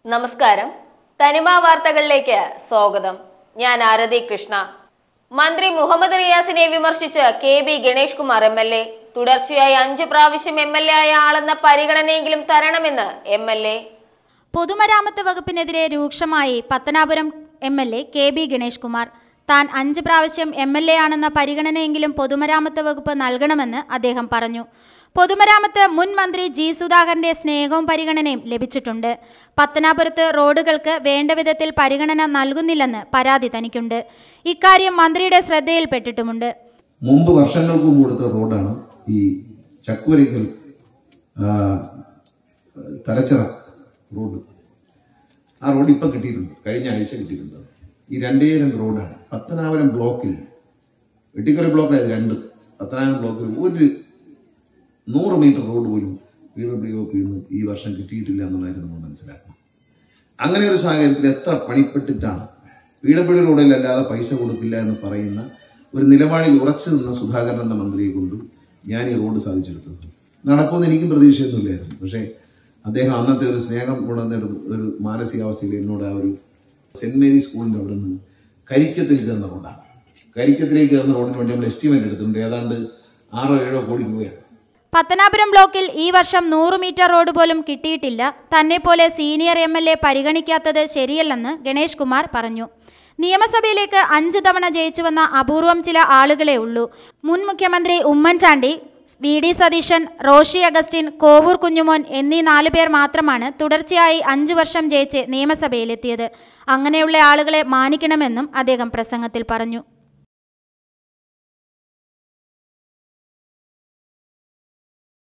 നമസ്കാരം തനിമ വാർത്തകളിലേക്ക് സ്വാഗതം ഞാൻ ആരതി കൃഷ്ണ മന്ത്രി മുഹമ്മദ് റിയാസിനെ വിമർശിച്ച് K B Ganesh Kumar M L A തുടർച്ചയായി അഞ്ചു പ്രാവശ്യം എം എൽ എ ആയ ആളെന്ന പരിഗണനയെങ്കിലും തരണമെന്ന് എം എൽ എ പൊതുമരാമത്ത് വകുപ്പിനെതിരെ രൂക്ഷമായി Pathanapuram M L A K B Ganesh Kumar താൻ അഞ്ച് പ്രാവശ്യം എം എൽ എ ആണെന്ന പരിഗണനയെങ്കിലും പൊതുമരാമത്ത് വകുപ്പ് നൽകണമെന്ന് അദ്ദേഹം പറഞ്ഞു പൊതുമരാമത്ത് മുൻ മന്ത്രി ജി സുധാകരന്റെ സ്നേഹവും പരിഗണനയും ലഭിച്ചിട്ടുണ്ട് പത്തനാപുരത്ത് റോഡുകൾക്ക് വേണ്ട വിധത്തിൽ പരിഗണന നൽകുന്നില്ലെന്ന് പരാതി തനിക്കുണ്ട് ഇക്കാര്യം മന്ത്രിയുടെ ശ്രദ്ധയിൽപ്പെട്ടിട്ടുമുണ്ട് മുമ്പ് വർഷങ്ങൾക്ക് മുമ്പ് കൊടുത്ത റോഡാണ് ഈ ചക്കുവരയ്ക്കൽ ആ, തലച്ചിറ റോഡ് ആ റോഡ് ഇപ്പം കിട്ടിയിട്ടുണ്ട് കഴിഞ്ഞ ആഴ്ച കിട്ടിയിട്ടുണ്ട് ഈ രണ്ടേ രണ്ട് റോഡാണ് പത്തനാപുരം ബ്ലോക്കിൽ വെട്ടിക്കര ബ്ലോക്കിൽ രണ്ട് പത്തനാപുരം ബ്ലോക്കിൽ ഒരു നൂറ് മീറ്റർ റോഡ് പോലും പി ഡബ്ല്യു ഒ പിന്ന് ഈ വർഷം കിട്ടിയിട്ടില്ല എന്നുള്ളതായിരുന്നു നമ്മൾ മനസ്സിലാക്കണം അങ്ങനെ ഒരു സാഹചര്യത്തിൽ എത്ര പണിപ്പെട്ടിട്ടാണ് പി ഡബ്ല്യു റോഡിലല്ലാതെ പൈസ കൊടുക്കില്ല എന്ന് പറയുന്ന ഒരു നിലപാടിൽ ഉറച്ചു നിന്ന സുധാകരൻ എന്ന മന്ത്രിയെ കൊണ്ട് ഞാൻ ഈ റോഡ് സാധിച്ചെടുത്തത് നടക്കുമെന്ന് എനിക്കും പ്രതീക്ഷയൊന്നുമില്ലായിരുന്നു പക്ഷേ അദ്ദേഹം അന്നത്തെ ഒരു സ്നേഹം കൊണ്ടുവന്ന ഒരു മാനസികാവസ്ഥയിൽ എന്നോട് ആ ഒരു സെന്റ് മേരീസ് സ്കൂളിന്റെ അവിടെ നിന്ന് കരിക്കത്തിൽ കയറുന്ന റോഡാണ് കരിക്കത്തിലേക്ക് കയറുന്ന റോഡിന് വേണ്ടി നമ്മൾ എസ്റ്റിമേറ്റ് എടുത്തിട്ടുണ്ട് ഏതാണ്ട് ആറോ ഏഴോ കോടി രൂപയാണ് പത്തനാപുരം ബ്ലോക്കിൽ ഈ വർഷം നൂറ് മീറ്റർ റോഡ് പോലും കിട്ടിയിട്ടില്ല തന്നെ പോലെ സീനിയർ എം എൽ എ പരിഗണിക്കാത്തത് ശരിയല്ലെന്ന് ഗണേഷ് കുമാർ പറഞ്ഞു നിയമസഭയിലേക്ക് അഞ്ച് തവണ ജയിച്ചു വന്ന അപൂർവം ചില ആളുകളെ ഉള്ളൂ മുൻ മുഖ്യമന്ത്രി Oommen Chandy V D Satheesan Roshi Augustine Kovoor Kunjumon എന്നീ നാലു പേർ മാത്രമാണ് തുടർച്ചയായി അഞ്ചു വർഷം ജയിച്ച് നിയമസഭയിലെത്തിയത് അങ്ങനെയുള്ള ആളുകളെ മാനിക്കണമെന്നും അദ്ദേഹം പ്രസംഗത്തിൽ പറഞ്ഞു